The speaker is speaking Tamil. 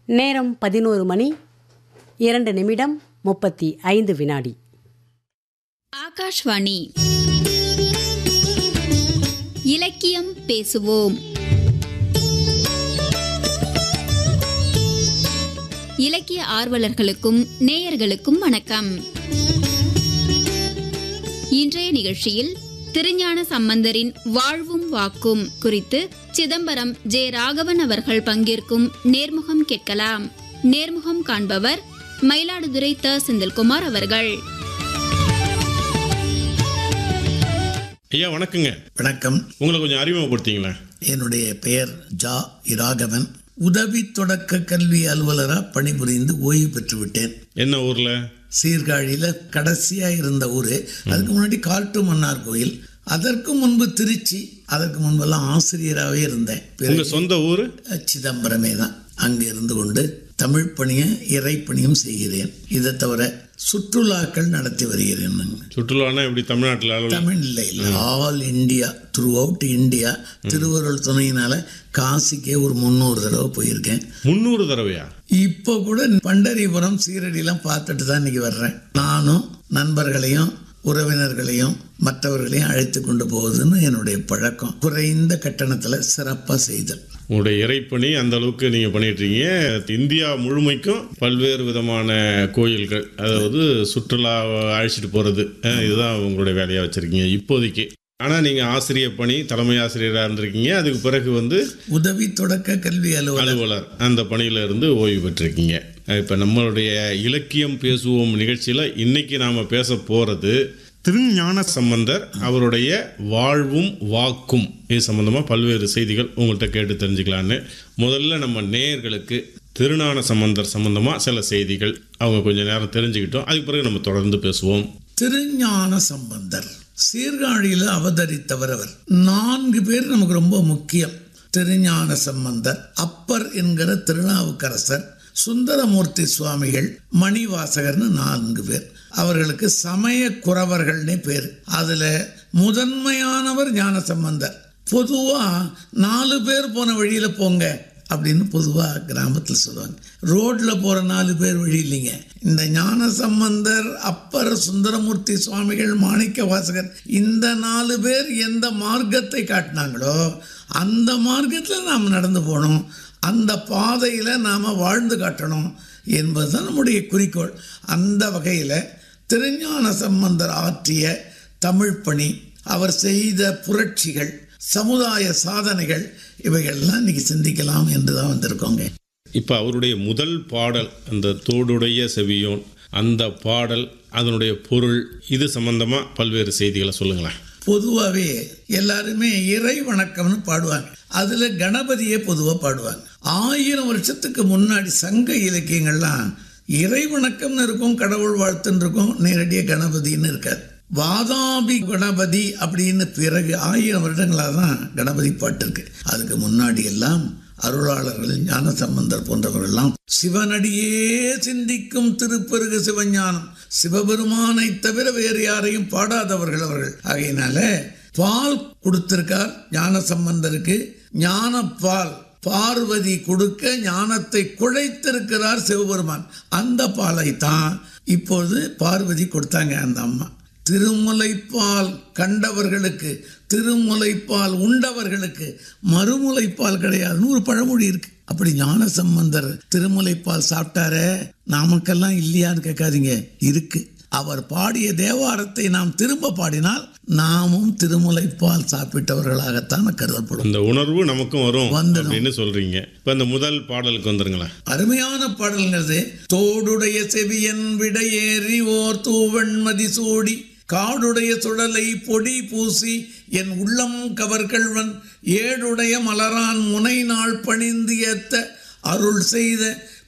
நேரம் பதினோரு மணி இரண்டு நிமிடம் முப்பத்தி ஐந்து வினாடி ஆகாஷ்வாணி இலக்கியம் பேசுவோம் இலக்கிய ஆர்வலர்களுக்கும் நேயர்களுக்கும் வணக்கம் இன்றைய நிகழ்ச்சியில் திருஞான சம்பந்தரின் வாழ்வும் வாக்கும் குறித்து சிதம்பரம் ஜே ராகவன் அவர்கள் பங்கேற்கும் நேர்முகம் கேட்கலாம் நேர்முகம் காண்பவர் மயிலாடுதுறை த செந்தில்குமார் அவர்கள் ஐயா வணக்கங்க வணக்கம் உங்களை கொஞ்சம் அறிமுகப்படுத்திங்களேன் என்னுடைய பெயர் ஜா இராகவன் உதவி தொடக்க கல்வி அலுவலராக பணிபுரிந்து ஓய்வு பெற்று விட்டேன் என்ன ஊர்ல சீர்காழியில் கடைசியாக இருந்த ஊர் அதுக்கு முன்னாடி காட்டு மன்னார் கோயில் அதற்கு முன்பு திருச்சி அதற்கு முன்பெல்லாம் ஆசிரியராகவே இருந்தேன் உங்க பிறகு சொந்த ஊர் சிதம்பரமே தான் அங்கே இருந்து கொண்டு தமிழ் பணியும் இறைப்பணியும் செய்கிறேன் இதை தவிர சுற்றுலாக்கள் நடத்தி வருகிறேன் நான். சுற்றுலானா எப்படி தமிழ்நாட்டில் அளவில் தமிழ் இல்லை இல்லை all India throughout India திருவருள் துணையினால காசிக்கே ஒரு முந்நூறு தடவை போயிருக்கேன் முந்நூறு தடவையா இப்போ கூட பண்டரிபுரம் சீரடிலாம் பார்த்துட்டு தான் இன்னைக்கு வர்றேன் நானும் நண்பர்களையும் உறவினர்களையும் மற்றவர்களையும் அழைத்து கொண்டு போகுதுன்னு என்னுடைய பழக்கம் குறைந்த கட்டணத்தில் சிறப்பாக செய்தல் உங்களுடைய இறைப்பணி அந்த அளவுக்கு நீங்க பண்ணிட்டு இருக்கீங்க இந்தியா முழுமைக்கும் பல்வேறு விதமான கோயில்கள் அதாவது சுற்றுலா அழைச்சிட்டு போறது அஹ், இதுதான் உங்களுடைய வேலையா வச்சிருக்கீங்க இப்போதைக்கு ஆனா நீங்க ஆசிரியர் பணி தலைமை ஆசிரியராக இருந்திருக்கீங்க அதுக்கு பிறகு வந்து உதவி தொடக்க கல்வி அலுவலர் அலுவலர் அந்த பணியில இருந்து ஓய்வு பெற்றிருக்கீங்க இப்போ நம்மளுடைய இலக்கியம் பேசுவோம் நிகழ்ச்சியில் இன்னைக்கு நாம் பேச போகிறது திருஞான சம்பந்தர் அவருடைய வாழ்வும் வாக்கும் இது சம்பந்தமாக பல்வேறு செய்திகள் உங்கள்கிட்ட கேட்டு தெரிஞ்சுக்கலான்னு முதல்ல நம்ம நேயர்களுக்கு திருஞான சம்பந்தர் சம்பந்தமாக சில செய்திகள் அவங்க கொஞ்சம் நேரம் தெரிஞ்சுக்கிட்டோம் அதுக்கு பிறகு நம்ம தொடர்ந்து பேசுவோம் திருஞான சம்பந்தர் சீர்காழியில் அவதரித்தவர் அவர் நான்கு பேர் நமக்கு ரொம்ப முக்கியம் திருஞான சம்பந்தர் அப்பர் என்கிற திருநாவுக்கரசர் சுந்தரமூர்த்தி சுவாமிகள் மணிவாசகர்னு நான்கு பேர் அவர்களுக்கு சமய குறவர்கள்னே பேர் அதுல முதன்மையானவர் ஞான சம்பந்தர் பொதுவா நாலு பேர் போன வழியில போங்க அப்படின்னு பொதுவாக கிராமத்தில் சொல்லுவாங்க ரோட்டில் போகிற நாலு பேர் வழி இல்லைங்க இந்த ஞான சம்பந்தர் அப்பர் சுந்தரமூர்த்தி சுவாமிகள் மாணிக்க வாசகர் இந்த நாலு பேர் எந்த மார்க்கத்தை காட்டினாங்களோ அந்த மார்க்கத்தில் நாம் நடந்து போகணும் அந்த பாதையில் நாம் வாழ்ந்து காட்டணும் என்பது தான் நம்முடைய குறிக்கோள் அந்த வகையில் திருஞான சம்பந்தர் ஆற்றிய தமிழ் பணி அவர் செய்த புரட்சிகள் சமுதாய சாதனைகள் இவைகள்லாம் இன்னைக்கு சிந்திக்கலாம் என்று தான் வந்திருக்கோங்க இப்போ அவருடைய முதல் பாடல் அந்த தோடுடைய செவியோன் அந்த பாடல் அதனுடைய பொருள் இது சம்பந்தமாக பல்வேறு செய்திகளை சொல்லுங்களேன் பொதுவாகவே எல்லாருமே இறை வணக்கம்னு பாடுவாங்க அதில் கணபதியே பொதுவாக பாடுவாங்க ஆயிரம் வருஷத்துக்கு முன்னாடி சங்க இலக்கியங்கள்லாம் இறை வணக்கம்னு இருக்கும் கடவுள் வாழ்த்துன்னு இருக்கும் நேரடியாக கணபதின்னு இருக்காது வாதாபி கணபதி அப்படின்னு பிறகு ஆயிரம் வருடங்களாக தான் கணபதி பாட்டு இருக்கு அதுக்கு முன்னாடி எல்லாம் அருளாளர்கள் ஞான சம்பந்தர் போன்றவர்கள்லாம் சிவனடியே சிந்திக்கும் திருப்பெருகு சிவஞானம் சிவபெருமானை தவிர வேறு யாரையும் பாடாதவர்கள் அவர்கள் ஆகையினால பால் கொடுத்திருக்கார் ஞான சம்பந்தருக்கு ஞான பால் பார்வதி கொடுக்க ஞானத்தை குழைத்திருக்கிறார் சிவபெருமான் அந்த பாலை தான் இப்போது பார்வதி கொடுத்தாங்க அந்த அம்மா திருமுலைப்பால் கண்டவர்களுக்கு திருமுலைப்பால் உண்டவர்களுக்கு மறுமுலைப்பால் கிடையாதுன்னு ஒரு பழமொழி இருக்கு அப்படி ஞான சம்பந்தர் திருமுலைப்பால் சாப்பிட்டாரே நாமக்கெல்லாம் இல்லையான்னு கேட்காதீங்க இருக்கு அவர் பாடிய தேவாரத்தை நாம் திரும்ப பாடினால் நாமும் திருமுலைப்பால் சாப்பிட்டவர்களாகத்தான் கருதப்படும் அந்த உணர்வு நமக்கும் வரும் வந்துடும். அப்படின்னு சொல்றீங்க இப்போ இந்த முதல் பாடலுக்கு வந்துருங்களேன் அருமையான பாடல்ங்கிறது தோடுடைய செவியன் விடையேறி ஓர் தூவன்மதி சூடி காடுடைய சுடலை பொடி பூசி என் உள்ளம் கவர்கள்வன் ஏடுடைய மலரான் முனை நாள் பணிந்து ஏத்த அருள் செய்த